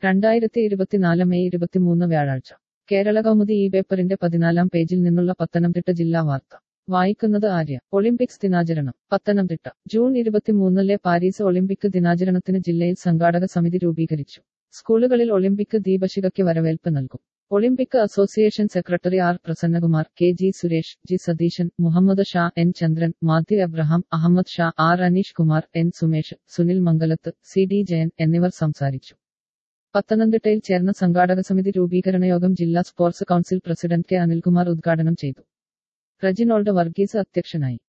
രണ്ടായിരത്തി ഇരുപത്തിനാല് മെയ് ഇരുപത്തിമൂന്ന് വ്യാഴാഴ്ച കേരള കൗമുദി ഈ പേപ്പറിന്റെ പതിനാലാം പേജിൽ നിന്നുള്ള പത്തനംതിട്ട ജില്ലാ വാർത്ത വായിക്കുന്നത് ആര്യ ഒളിമ്പിക്സ് ദിനാചരണം പത്തനംതിട്ട ജൂൺ ഇരുപത്തിമൂന്നിലെ പാരീസ് ഒളിമ്പിക് ദിനാചരണത്തിന് ജില്ലയിൽ സംഘാടക സമിതി രൂപീകരിച്ചു സ്കൂളുകളിൽ ഒളിമ്പിക് ദീപശിഖയ്ക്ക് വരവേൽപ്പ് നൽകും Olympic association secretary R Prasannakumar K G Suresh G Satheesan Muhammad Shah N Chandran Mathew Abraham Ahammad Shah R Aneesh Kumar N Sumesh Sunil Mangalath C D Jayan എന്നിവർ സംസാരിച്ചു പത്തനംതിട്ടയിൽ ചേർന്ന സംഘാടക സമിതി രൂപീകരണ യോഗം ജില്ലാ sports council president K Anilkumar ഉദ്ഘാടനം ചെയ്തു റജിനോൾഡ് വർഗീസ് അധ്യക്ഷനായി